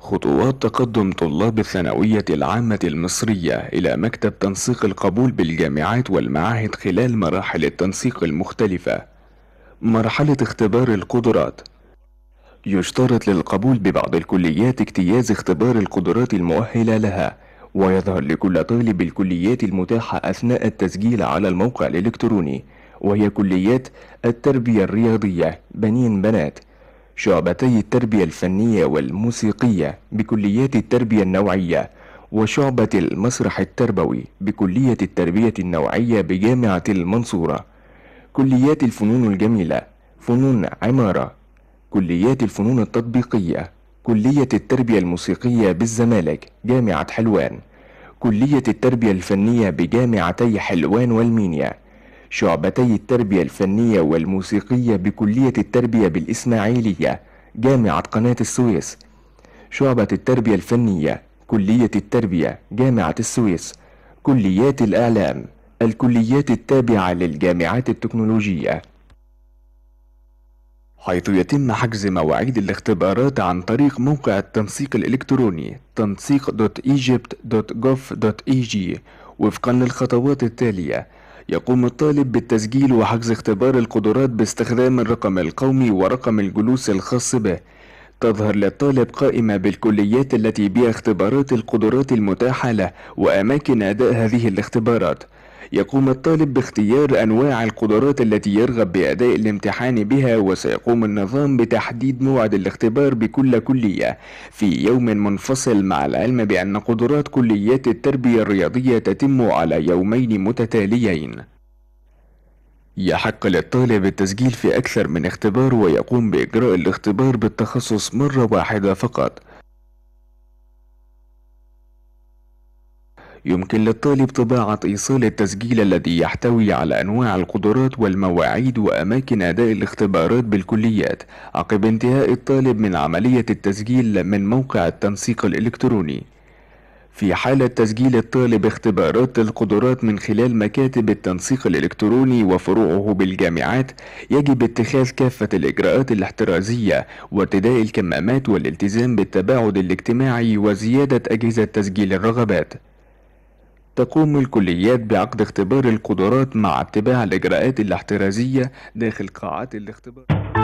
خطوات تقدم طلاب الثانوية العامة المصرية إلى مكتب تنسيق القبول بالجامعات والمعاهد خلال مراحل التنسيق المختلفة. مرحلة اختبار القدرات يشترط للقبول ببعض الكليات اجتياز اختبار القدرات المؤهلة لها، ويظهر لكل طالب الكليات المتاحة أثناء التسجيل على الموقع الإلكتروني، وهي كليات التربية الرياضية بنين بنات، شعبتي التربية الفنية والموسيقية بكليات التربية النوعية وشعبة المسرح التربوي بكلية التربية النوعية بجامعة المنصورة كليات الفنون الجميلة فنون عمارة كليات الفنون التطبيقية كلية التربية الموسيقية بالزمالك جامعة حلوان كلية التربية الفنية بجامعتي حلوان والمينيا شعبتي التربية الفنية والموسيقية بكلية التربية بالإسماعيلية جامعة قناة السويس شعبة التربية الفنية كلية التربية جامعة السويس كليات الإعلام الكليات التابعة للجامعات التكنولوجية حيث يتم حجز مواعيد الاختبارات عن طريق موقع التنسيق الإلكتروني تنسيق.egypt.gov.eg وفقا للخطوات التالية يقوم الطالب بالتسجيل وحجز اختبار القدرات باستخدام الرقم القومي ورقم الجلوس الخاص به تظهر للطالب قائمة بالكليات التي بها اختبارات القدرات المتاحة له وأماكن أداء هذه الاختبارات يقوم الطالب باختيار أنواع القدرات التي يرغب بأداء الامتحان بها وسيقوم النظام بتحديد موعد الاختبار بكل كلية في يوم منفصل مع العلم بأن قدرات كليات التربية الرياضية تتم على يومين متتاليين يحق للطالب التسجيل في أكثر من اختبار ويقوم بإجراء الاختبار بالتخصص مرة واحدة فقط يمكن للطالب طباعة إيصال التسجيل الذي يحتوي على أنواع القدرات والمواعيد وأماكن أداء الاختبارات بالكليات عقب انتهاء الطالب من عملية التسجيل من موقع التنسيق الإلكتروني. في حالة تسجيل الطالب اختبارات القدرات من خلال مكاتب التنسيق الإلكتروني وفروعه بالجامعات يجب اتخاذ كافة الإجراءات الاحترازية وارتداء الكمامات والالتزام بالتباعد الاجتماعي وزيادة أجهزة تسجيل الرغبات. تقوم الكليات بعقد اختبار القدرات مع اتباع الإجراءات الاحترازية داخل قاعات الاختبار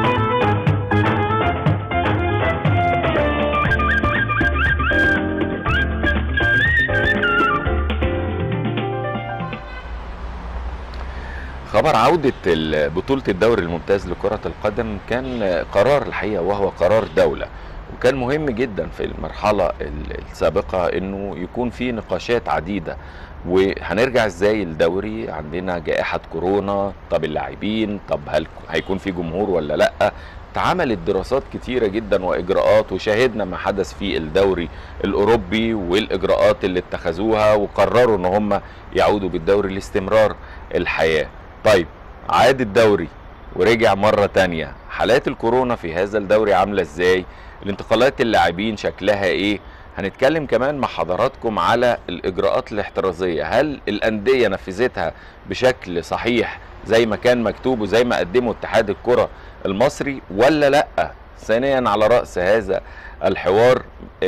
خبر عودة بطولة الدوري الممتاز لكرة القدم كان قرار الحقيقة وهو قرار دولة وكان مهم جدا في المرحلة السابقة انه يكون في نقاشات عديدة وهنرجع ازاي الدوري عندنا جائحة كورونا طب اللاعبين طب هل هيكون في جمهور ولا لا اتعملت دراسات كتيرة جدا واجراءات وشاهدنا ما حدث في الدوري الاوروبي والاجراءات اللي اتخذوها وقرروا ان هم يعودوا بالدوري لاستمرار الحياة طيب عاد الدوري ورجع مرة تانية حالات الكورونا في هذا الدوري عاملة ازاي الانتقالات اللاعبين شكلها ايه هنتكلم كمان مع حضراتكم على الاجراءات الاحترازيه هل الانديه نفذتها بشكل صحيح زي ما كان مكتوب وزي ما قدمه اتحاد الكره المصري ولا لا ثانيا على راس هذا الحوار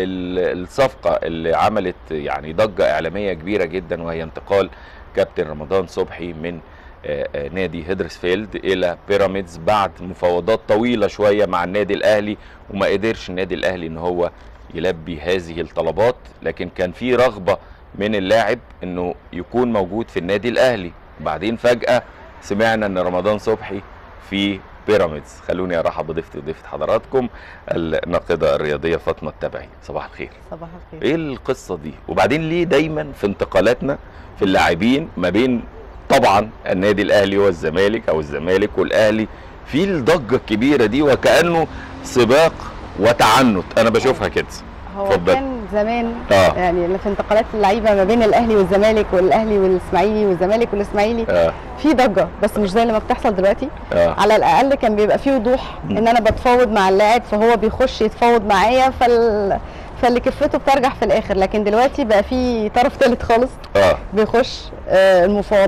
الصفقه اللي عملت يعني ضجه اعلاميه كبيره جدا وهي انتقال كابتن رمضان صبحي من نادي هيدرسفيلد الى بيراميدز بعد مفاوضات طويله شويه مع النادي الاهلي وما قدرش النادي الاهلي ان هو يلبي هذه الطلبات لكن كان في رغبه من اللاعب انه يكون موجود في النادي الاهلي وبعدين فجاه سمعنا ان رمضان صبحي في بيراميدز خلوني ارحب بضيفتي وضيفه حضراتكم الناقده الرياضيه فاطمه التبعي صباح الخير صباح الخير ايه القصه دي وبعدين ليه دايما في انتقالاتنا في اللاعبين ما بين طبعا النادي الاهلي والزمالك او الزمالك والاهلي في الضجه الكبيره دي وكانه سباق وتعنت انا بشوفها كده هو اتفضل. كان زمان آه. يعني في انتقالات اللعيبه ما بين الاهلي والزمالك والاهلي والاسماعيلي والزمالك والاسماعيلي آه. في ضجه بس مش زي اللي ما بتحصل دلوقتي آه. على الاقل كان بيبقى فيه وضوح ان انا بتفاوض مع اللاعب فهو بيخش يتفاوض معايا فال فاللي كفته بترجع في الاخر لكن دلوقتي بقى في طرف ثالث خالص اه بيخش آه، المفاوضات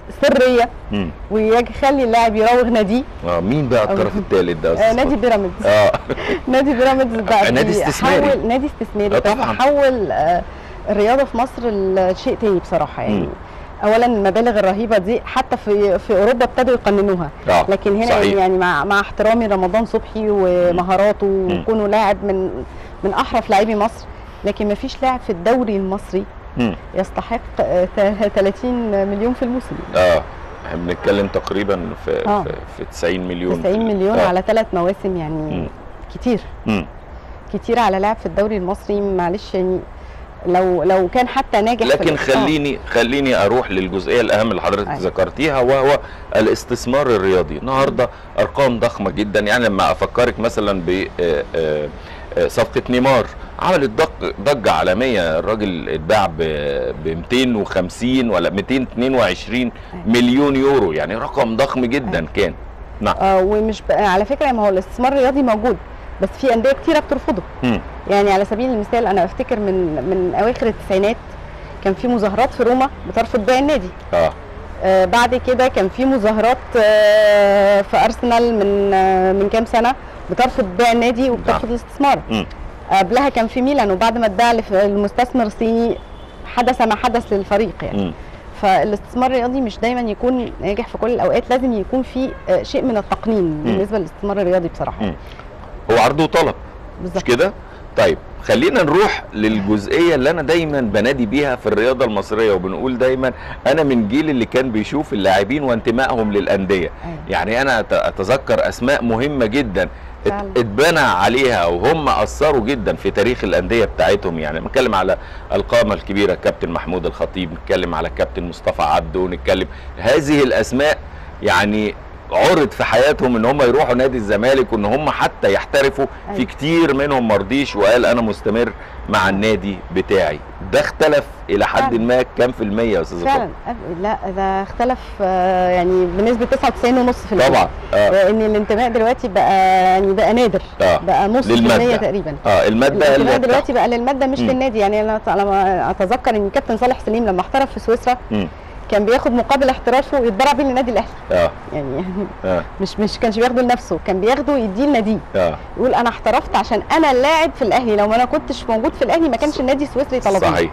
سريه مم. ويخلي اللاعب يراوغ ناديه اه مين بقى الطرف أو- الثالث ده يا آه، أستاذ نادي فاطمة؟ بيراميدز اه نادي بيراميدز بقى نادي استثماري. بيحول- نادي استثماري آه، طبعاً. حول آه، الرياضه في مصر لشيء تاني بصراحه يعني مم. اولا المبالغ الرهيبه دي حتى في في اوروبا ابتدوا يقننوها آه، لكن هنا صحيح. يعني مع مع احترامي رمضان صبحي ومهاراته مم. وكونه لاعب من من احرف لاعبي مصر لكن ما فيش لاعب في الدوري المصري مم. يستحق آه، ت- 30 مليون في الموسم اه احنا بنتكلم تقريبا في آه. في, في 90 مليون 90 مليون آه. على ثلاث مواسم يعني مم. كتير مم. كتير على لاعب في الدوري المصري معلش يعني لو لو كان حتى ناجح في لكن ال- خليني خليني اروح للجزئيه الاهم اللي حضرتك أيوة. ذكرتيها وهو الاستثمار الرياضي النهارده ارقام ضخمه جدا يعني لما افكرك مثلا ب آه، آه، آه، صفقه نيمار عملت ضج ضجه عالميه الراجل اتباع ب 250 ولا 222 مليون يورو يعني رقم ضخم جدا كان نعم آه ومش بقى على فكره ما هو الاستثمار الرياضي موجود بس في انديه كتيره بترفضه مم. يعني على سبيل المثال انا افتكر من من اواخر التسعينات كان في مظاهرات في روما بترفض بيع النادي اه آه بعد كده كان في مظاهرات آه في ارسنال من آه من كام سنه بترفض بيع النادي وبترفض نعم. الاستثمار مم. قبلها كان في ميلان وبعد ما اتباع لف- المستثمر الصيني حدث ما حدث للفريق يعني مم. فالاستثمار الرياضي مش دايما يكون ناجح في كل الاوقات لازم يكون في آه، شيء من التقنين بالنسبه للاستثمار الرياضي بصراحه مم. هو عرض وطلب مش بالظبط كده؟ طيب خلينا نروح للجزئيه اللي انا دايما بنادي بيها في الرياضه المصريه وبنقول دايما انا من جيل اللي كان بيشوف اللاعبين وانتمائهم للانديه أيوة. يعني انا أت- اتذكر اسماء مهمه جدا ات- فعلا. اتبنى عليها وهم اثروا جدا في تاريخ الانديه بتاعتهم يعني بنتكلم على القامه الكبيره كابتن محمود الخطيب نتكلم على كابتن مصطفى عبده نتكلم هذه الاسماء يعني عرض في حياتهم ان هم يروحوا نادي الزمالك وان هم حتى يحترفوا في أيوة. كتير منهم مرضيش وقال انا مستمر مع النادي بتاعي ده اختلف الى حد فعلا. ما كام في المية يا استاذ فعلا أب- لا ده اختلف آه، يعني بنسبه 99.5% طبعا اه لان الانتماء دلوقتي بقى يعني بقى نادر اه بقى نص في للمادة. المية تقريبا اه الماده الانتماء اللي دلوقتي بقى للماده مش مم. للنادي يعني انا ط- لما اتذكر ان كابتن صالح سليم لما احترف في سويسرا مم. كان بياخد مقابل احترافه يتبرع بيه للنادي الاهلي اه يعني اه مش مش كانش بياخده لنفسه كان بياخده يديه لناديه اه يقول انا احترفت عشان انا اللاعب في الاهلي لو ما انا كنتش موجود في الاهلي ما كانش النادي السويسري طلبني صحيح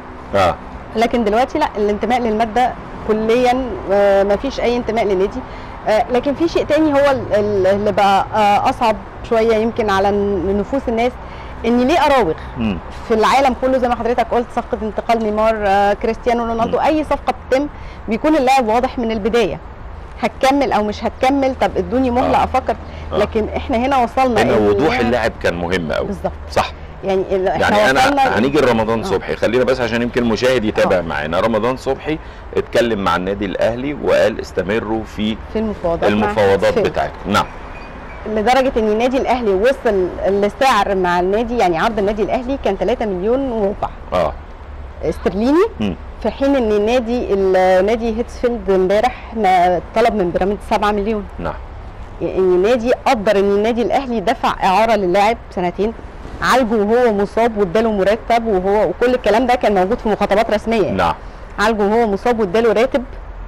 اه لكن دلوقتي لا الانتماء للماده كليا آه، ما فيش اي انتماء للنادي آه، لكن في شيء تاني هو ال- ال- اللي بقى آه، اصعب شويه يمكن على ن- نفوس الناس اني ليه اراوغ مم. في العالم كله زي ما حضرتك قلت صفقه انتقال نيمار آه، كريستيانو رونالدو مم. اي صفقه بتتم بيكون اللاعب واضح من البدايه هتكمل او مش هتكمل طب ادوني مهله آه. افكر آه. لكن احنا هنا وصلنا هنا إن وضوح اللاعب- اللاعب كان مهم قوي بالظبط صح يعني ال- احنا يعني وصلنا انا هنيجي لرمضان آه. صبحي خلينا بس عشان يمكن المشاهد يتابع آه. معانا رمضان صبحي اتكلم مع النادي الاهلي وقال استمروا في في المفاوضات مع المفاوضات فيل. بتاعتكم نعم لدرجه ان النادي الاهلي وصل لسعر مع النادي يعني عرض النادي الاهلي كان 3 مليون وربع اه استرليني مم. في حين ان النادي النادي هيتسفيلد امبارح ما طلب من بيراميدز 7 مليون نعم يعني النادي قدر ان النادي الاهلي دفع اعاره للاعب سنتين عالجه وهو مصاب واداله مرتب وهو وكل الكلام ده كان موجود في مخاطبات رسميه يعني. نعم عالجه وهو مصاب واداله راتب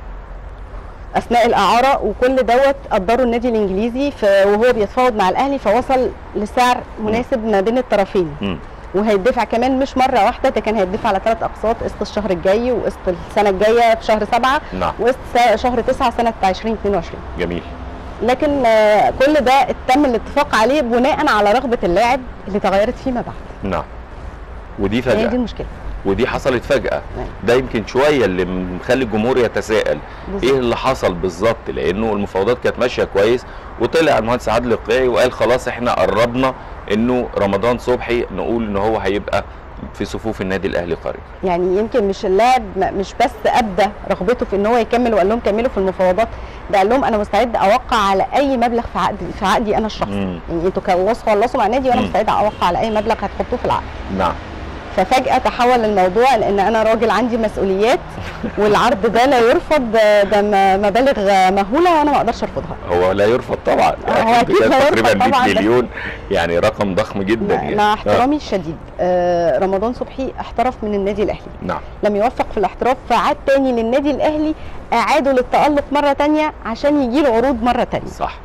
اثناء الاعاره وكل دوت قدره النادي الانجليزي ف- وهو بيتفاوض مع الاهلي فوصل لسعر مناسب ما بين الطرفين مم. وهيدفع كمان مش مره واحده ده كان هيدفع على ثلاث اقساط قسط الشهر الجاي وقسط السنه الجايه في شهر سبعه نعم وقسط س- شهر تسعه سنه 2022 جميل لكن آه، كل ده تم الاتفاق عليه بناء على رغبه اللاعب اللي تغيرت فيما بعد نعم ودي هي دي فجأة المشكله ودي حصلت فجأة نعم. ده يمكن شوية اللي مخلي الجمهور يتساءل بالظبط. ايه اللي حصل بالظبط لانه المفاوضات كانت ماشية كويس وطلع المهندس عادل القيعي وقال خلاص احنا قربنا انه رمضان صبحي نقول ان هو هيبقى في صفوف النادي الاهلي قريب يعني يمكن مش اللاعب م- مش بس ابدى رغبته في ان هو يكمل وقال لهم كملوا في المفاوضات ده قال لهم انا مستعد اوقع على اي مبلغ في عقدي في عقدي انا الشخصي مم. يعني انتوا خلصوا خلصوا مع النادي وانا مم. مستعد اوقع على اي مبلغ هتحطوه في العقد نعم ففجاه تحول الموضوع لان انا راجل عندي مسؤوليات والعرض ده لا يرفض ده ده م- مبالغ مهوله وانا ما اقدرش ارفضها هو لا يرفض طبعا هو أكيد كان لا يرفض تقريبا 100 طبعاً، بس- مليون يعني رقم ضخم جدا مع- يعني مع آه، احترامي الشديد آه، رمضان صبحي احترف من النادي الاهلي نعم لم يوفق في الاحتراف فعاد تاني للنادي الاهلي اعاده للتالق مره تانية عشان يجي له عروض مره تانية صح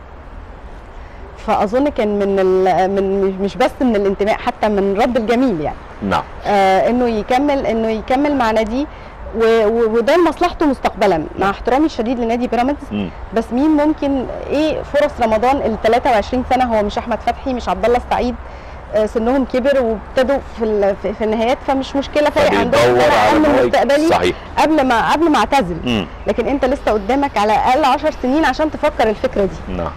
فاظن كان من ال- من مش- مش بس من الانتماء حتى من رد الجميل يعني نعم آه انه يكمل انه يكمل مع ناديه و- و- وده لمصلحته مستقبلا مع احترامي الشديد لنادي بيراميدز مم. بس مين ممكن ايه فرص رمضان ال 23 سنه هو مش احمد فتحي مش عبد الله السعيد آه، سنهم كبر وابتدوا في ال- في في النهايات فمش مشكله فارق عندهم فبيدور سنة على اهم إن هو يك- مستقبلي صحيح قبل ما قبل ما اعتزل مم. لكن انت لسه قدامك على الاقل 10 سنين عشان تفكر الفكره دي نعم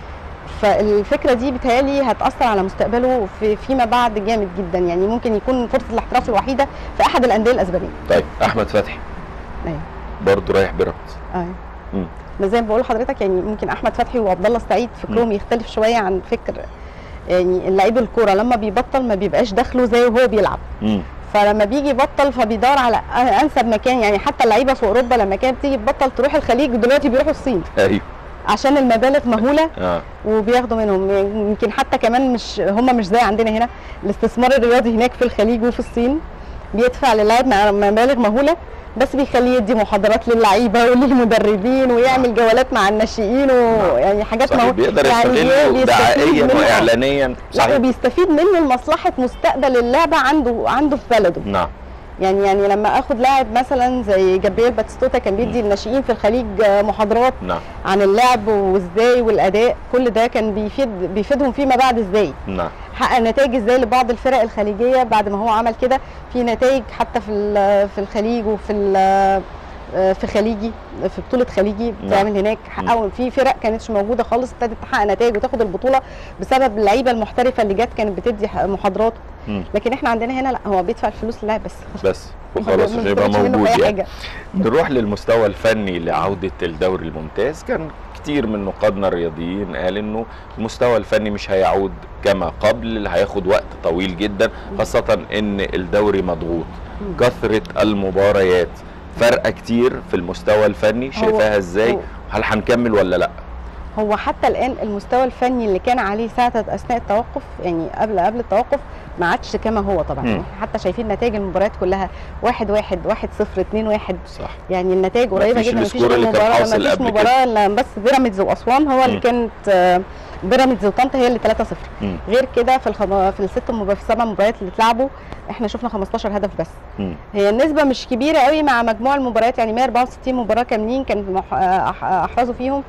فالفكره دي بتهيألي هتاثر على مستقبله في فيما بعد جامد جدا يعني ممكن يكون فرصه الاحتراف الوحيده في احد الانديه الاسبانيه طيب احمد فتحي ايوه برضه رايح بيراميدز ايوه مم. ما زي ما بقول لحضرتك يعني ممكن احمد فتحي وعبد الله السعيد فكرهم يختلف شويه عن فكر يعني اللعيب الكوره لما بيبطل ما بيبقاش دخله زي وهو بيلعب مم. فلما بيجي يبطل فبيدور على انسب مكان يعني حتى اللعيبه في اوروبا لما كانت بتيجي تبطل تروح الخليج دلوقتي بيروحوا الصين ايوه عشان المبالغ مهوله اه وبياخدوا منهم يمكن حتى كمان مش هم مش زي عندنا هنا الاستثمار الرياضي هناك في الخليج وفي الصين بيدفع للاعب مع- مبالغ مهوله بس بيخليه يدي محاضرات للعيبه وللمدربين ويعمل جولات مع الناشئين ويعني حاجات صحيح مهو- بيقدر يعني يستغله بيستفيد دعائيا منها. واعلانيا لا صحيح وبيستفيد منه لمصلحه مستقبل اللعبه عنده عنده في بلده نعم يعني يعني لما اخد لاعب مثلا زي جابرييل باتستوتا كان بيدي الناشئين في الخليج آه، محاضرات نعم عن اللعب وازاي والاداء كل ده كان بيفيد بيفيدهم فيما بعد ازاي نعم حقق نتائج ازاي لبعض الفرق الخليجيه بعد ما هو عمل كده في نتائج حتى في ال- في الخليج وفي ال- آه، في خليجي في بطوله خليجي بتعمل هناك حققوا في فرق كانتش موجوده خالص ابتدت تحقق نتائج وتاخد البطوله بسبب اللعيبه المحترفه اللي جت كانت بتدي ح- محاضرات مم. لكن احنا عندنا هنا لا هو بيدفع الفلوس للاعب بس بس وخلاص ما مش هيبقى بيستفادش منه موجود في أي يعني حاجة. نروح للمستوى الفني لعودة الدوري الممتاز كان كتير من نقادنا الرياضيين قال انه المستوى الفني مش هيعود كما قبل هياخد وقت طويل جدا خاصة ان الدوري مضغوط كثرة المباريات فرقة كتير في المستوى الفني شايفاها ازاي هو- هل هنكمل ولا لا هو حتى الان المستوى الفني اللي كان عليه ساعه اثناء التوقف يعني قبل قبل التوقف ما عادش كما هو طبعا مم. يعني إحنا حتى شايفين نتائج المباريات كلها واحد واحد واحد صفر اتنين واحد صح يعني النتائج قريبه مفيش جدا مفيش السكور اللي كان مباراه حاصل مفيش قبل كده. مباراه الا بس بيراميدز واسوان هو اللي مم. كانت آه، بيراميدز وطنطا هي اللي 3 0 مم. غير كده في الخم... في الست مباريات في السبع مباريات اللي اتلعبوا احنا شفنا 15 هدف بس مم. هي النسبة مش كبيرة قوي مع مجموع المباريات يعني 164 مباراة كاملين كان مح- أح- أحرزوا فيهم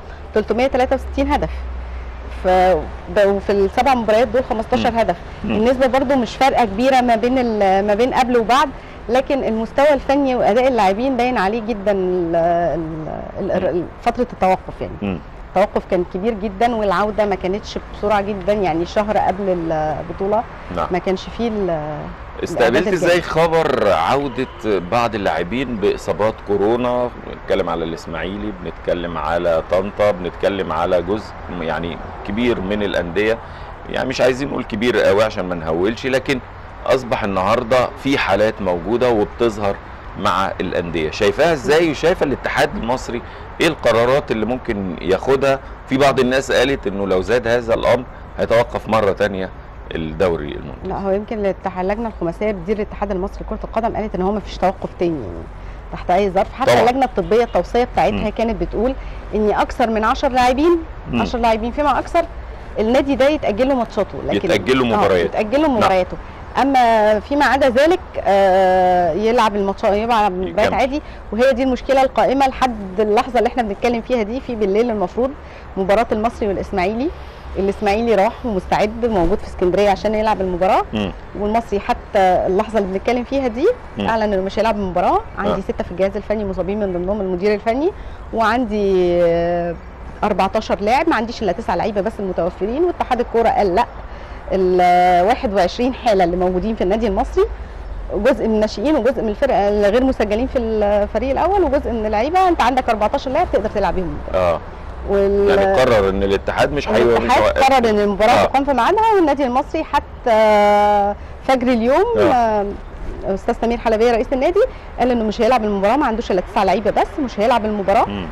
363 هدف ف... ب- وفي السبع مباريات دول 15 مم. هدف مم. النسبة برضو مش فارقة كبيرة ما بين ال... ما بين قبل وبعد لكن المستوى الفني واداء اللاعبين باين عليه جدا ال... ال... ال... فترة التوقف يعني مم. التوقف كان كبير جدا والعودة ما كانتش بسرعة جدا يعني شهر قبل البطولة نعم ما كانش فيه ال... استقبلت الأعداد ازاي الجاية. خبر عودة بعض اللاعبين بإصابات كورونا بنتكلم على الإسماعيلي بنتكلم على طنطا بنتكلم على جزء يعني كبير من الأندية يعني مش عايزين نقول كبير قوي عشان ما نهولش لكن أصبح النهاردة في حالات موجودة وبتظهر مع الأندية شايفاها ازاي وشايفة الاتحاد المصري ايه القرارات اللي ممكن ياخدها في بعض الناس قالت انه لو زاد هذا الأمر هيتوقف مرة تانية الدوري الممتاز لا هو يمكن الاتحاد اللجنه الخماسيه بتدير الاتحاد المصري لكره القدم قالت ان هو ما فيش توقف تاني يعني تحت اي ظرف حتى طبعاً. اللجنه الطبيه التوصيه بتاعتها مم. كانت بتقول ان اكثر من 10 لاعبين مم. 10 لاعبين فيما اكثر النادي ده يتاجل له ماتشاته لكن يتأجل له آه، مباريات. يتاجل له مبارياته اما فيما عدا ذلك آه يلعب الماتشات يلعب مباريات يكمل. عادي وهي دي المشكله القائمه لحد اللحظه اللي احنا بنتكلم فيها دي في بالليل المفروض مباراه المصري والاسماعيلي الاسماعيلي راح ومستعد موجود في اسكندريه عشان يلعب المباراه مم. والمصري حتى اللحظه اللي بنتكلم فيها دي مم. اعلن انه مش هيلعب المباراه عندي آه. سته في الجهاز الفني مصابين من ضمنهم المدير الفني وعندي آه، 14 لاعب ما عنديش الا تسعه لعيبه بس المتوفرين واتحاد الكوره قال لا ال 21 حاله اللي موجودين في النادي المصري جزء من الناشئين وجزء من الفرقه اللي غير مسجلين في الفريق الاول وجزء من اللعيبه انت عندك 14 لاعب تقدر تلعب بيهم اه وال... يعني قرر ان الاتحاد مش هي- مش الاتحاد هيوقف. قرر ان المباراه آه. تقام في ميعادها والنادي المصري حتى فجر اليوم آه. آه. استاذ سمير حلبيه رئيس النادي قال انه مش هيلعب المباراه ما عندوش الا تسع لعيبه بس مش هيلعب المباراه مم.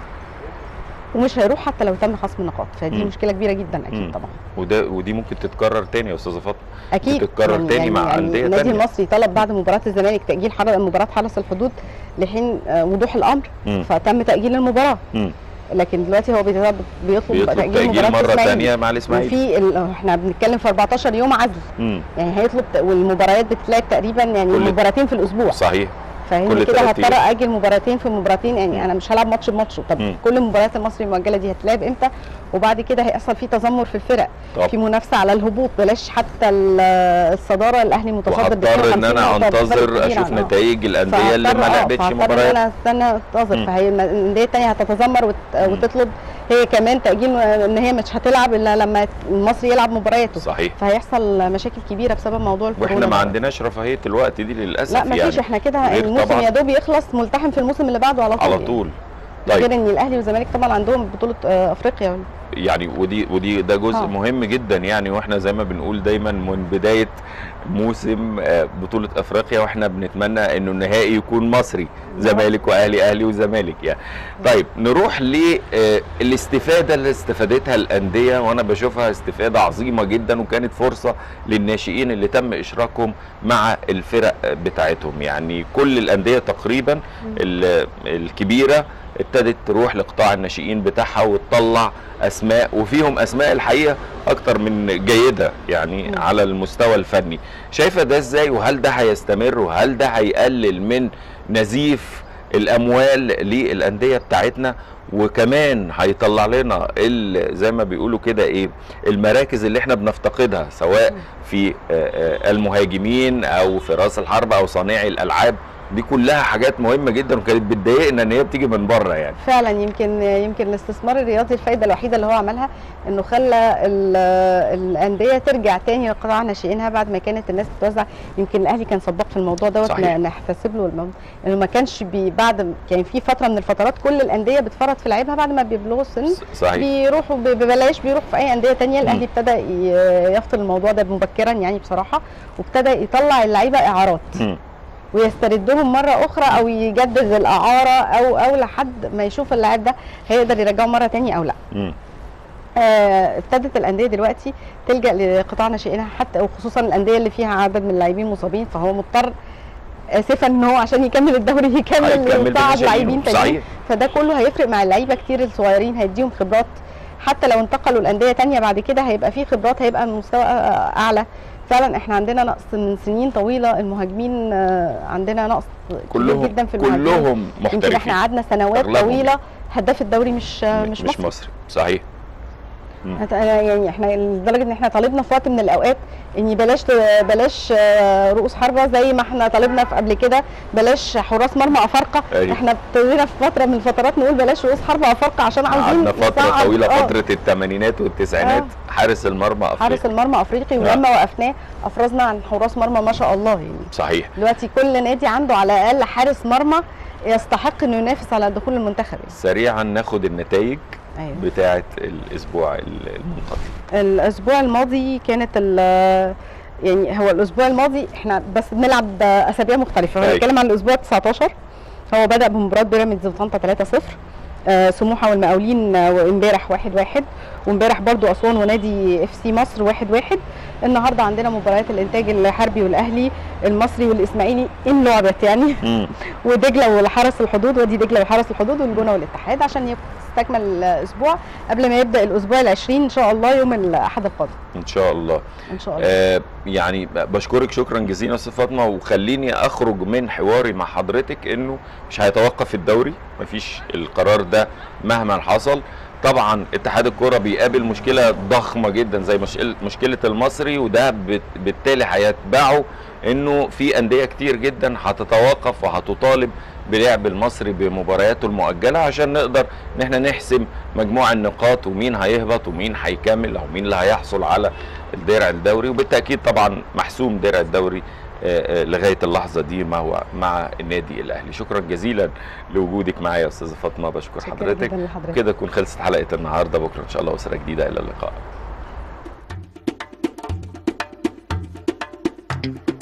ومش هيروح حتى لو تم خصم النقاط فدي مم. مشكله كبيره جدا مم. اكيد طبعا وده ودي ممكن تتكرر تاني يا استاذه فاطمه اكيد بتتكرر تاني مع أندية النادي تانية. المصري طلب بعد مباراه الزمالك تاجيل حر... مباراه حرس الحدود لحين آه، وضوح الامر مم. فتم تاجيل المباراه مم. لكن دلوقتي هو بيطلب بيطلب, بيطلب تاجيل, تاجيل مباراه مره الإسماعيلي. تانية مع الاسماعيلي وفي ال... احنا بنتكلم في 14 يوم عزل مم. يعني هيطلب ت- والمباريات بتتلعب تقريبا يعني كل- مباراتين في الاسبوع صحيح فاهمني كل كده تلات هضطر أيام. اجل مباراتين في مباراتين يعني انا مش هلعب ماتش بماتش طب مم. كل مباريات المصري المؤجله دي هتلعب امتى وبعد كده هيحصل في تذمر في الفرق طب. في منافسه على الهبوط بلاش حتى ال- الصداره الاهلي متصدر ب وهضطر ان 52 انا نقطة، انتظر فرق كبير اشوف عنه. نتائج الانديه اللي ما فهضطر- آه، لعبتش فهضطر ان مباريات انا استنى انتظر مم. فهي الانديه الثانيه هتتذمر وت... مم. وتطلب هي كمان تاجيل ان هي مش هتلعب الا لما المصري يلعب مبارياته صحيح فهيحصل مشاكل كبيره بسبب موضوع الكورونا واحنا ما ده. عندناش رفاهيه الوقت دي للاسف لا ما يعني فيش احنا كده غير الموسم طبعاً. يا دوب يخلص ملتحم في الموسم اللي بعده على طول على يعني. طول غير طيب ان الاهلي والزمالك طبعا عندهم بطوله آه، افريقيا يعني ودي ودي ده جزء آه. مهم جدا يعني واحنا زي ما بنقول دايما من بدايه موسم آه، بطوله افريقيا واحنا بنتمنى انه النهائي يكون مصري زمالك واهلي اهلي وزمالك يعني طيب نروح للاستفاده اللي استفادتها الانديه وانا بشوفها استفاده عظيمه جدا وكانت فرصه للناشئين اللي تم اشراكهم مع الفرق بتاعتهم يعني كل الانديه تقريبا ال- الكبيره ابتدت تروح لقطاع الناشئين بتاعها وتطلع اسماء وفيهم اسماء الحقيقه اكتر من جيده يعني مم. على المستوى الفني شايفه ده ازاي وهل ده هيستمر وهل ده هيقلل من نزيف الاموال للانديه بتاعتنا وكمان هيطلع لنا ال- زي ما بيقولوا كده ايه المراكز اللي احنا بنفتقدها سواء في آه، آه، المهاجمين او في راس الحرب او صانعي الالعاب دي كلها حاجات مهمه جدا وكانت بتضايقنا ان هي بتيجي من بره يعني فعلا يمكن يمكن الاستثمار الرياضي الفايده الوحيده اللي هو عملها انه خلى ال- الانديه ترجع تاني لقطاع ناشئينها بعد ما كانت الناس بتوزع يمكن الاهلي كان سباق في الموضوع دوت صحيح. ن- نحتسب له الموضوع انه ما كانش بي بعد يعني في فتره من الفترات كل الانديه بتفرط في لعيبها بعد ما بيبلغوا السن ص- صحيح بيروحوا ب- ببلاش بيروحوا في اي انديه تانية الاهلي ابتدى ي- يفصل الموضوع ده مبكرا يعني بصراحه وابتدى يطلع اللعيبه اعارات مم. ويستردهم مره اخرى او يجدد الاعاره او او لحد ما يشوف اللاعب ده هيقدر يرجعه مره تانية او لا مم. آه، ابتدت الانديه دلوقتي تلجا لقطاع ناشئينها حتى وخصوصا الانديه اللي فيها عدد من اللاعبين مصابين فهو مضطر اسفا ان هو عشان يكمل الدوري يكمل هيكمل يصعد بناشئين. لاعبين تانيين صحيح فده كله هيفرق مع اللعيبه كتير الصغيرين هيديهم خبرات حتى لو انتقلوا لانديه تانية بعد كده هيبقى في خبرات هيبقى مستوى آه، اعلى فعلا احنا عندنا نقص من سنين طويله المهاجمين آه، عندنا نقص كبير كلهم جدا في المهاجمين كلهم يمكن احنا محترفين قعدنا سنوات أغلبهم طويله هداف الدوري مش آه، مش, مش مصري. مصري صحيح هت- أنا يعني احنا لدرجه ان احنا طالبنا في وقت من الاوقات ان بلاش بلاش آه، رؤوس حربه زي ما احنا طالبنا في قبل كده بلاش حراس مرمى افارقه أيوة. احنا ابتدينا في فتره من الفترات نقول بلاش رؤوس حربه افارقه عشان عاوزين قعدنا فتره نصعد- طويله آه، فتره الثمانينات والتسعينات حارس المرمى حارس افريقيا المرمى افريقي ولما وقفناه افرزنا عن حراس مرمى ما شاء الله يعني صحيح دلوقتي كل نادي عنده على الاقل حارس مرمى يستحق انه ينافس على دخول المنتخب يعني. سريعا ناخد النتائج أيوة. بتاعه الاسبوع المنقضي الاسبوع الماضي كانت ال- يعني هو الاسبوع الماضي احنا بس بنلعب اسابيع مختلفه أيوة. هنتكلم عن الاسبوع 19 هو بدا بمباراه بيراميدز وطنطا 3-0 آه، سموحه والمقاولين آه، وامبارح 1-1 وامبارح برضو اسوان ونادي اف سي مصر 1-1 النهارده عندنا مباريات الانتاج الحربي والاهلي المصري والاسماعيلي ان لعبت يعني مم. ودجله والحرس الحدود وادي دجله وحرس الحدود والجونه والاتحاد عشان يستكمل الاسبوع قبل ما يبدا الاسبوع العشرين ان شاء الله يوم الاحد القادم ان شاء الله ان شاء الله آه يعني بشكرك شكرا جزيلا استاذ فاطمه وخليني اخرج من حواري مع حضرتك انه مش هيتوقف الدوري مفيش القرار ده مهما حصل طبعا اتحاد الكره بيقابل مشكله ضخمه جدا زي مشكله مشكله المصري وده بت- بالتالي هيتبعه انه في انديه كتير جدا هتتوقف وهتطالب بلعب المصري بمبارياته المؤجله عشان نقدر ان احنا نحسم مجموع النقاط ومين هيهبط ومين هيكمل او مين اللي هيحصل على الدرع الدوري وبالتاكيد طبعا محسوم درع الدوري آه، آه، لغايه اللحظه دي ما هو مع النادي الاهلي شكرا جزيلا لوجودك معايا يا استاذه فاطمه بشكر شكرا حضرتك جدا لحضرتك كده تكون خلصت حلقه النهارده بكره ان شاء الله اسره جديده الى اللقاء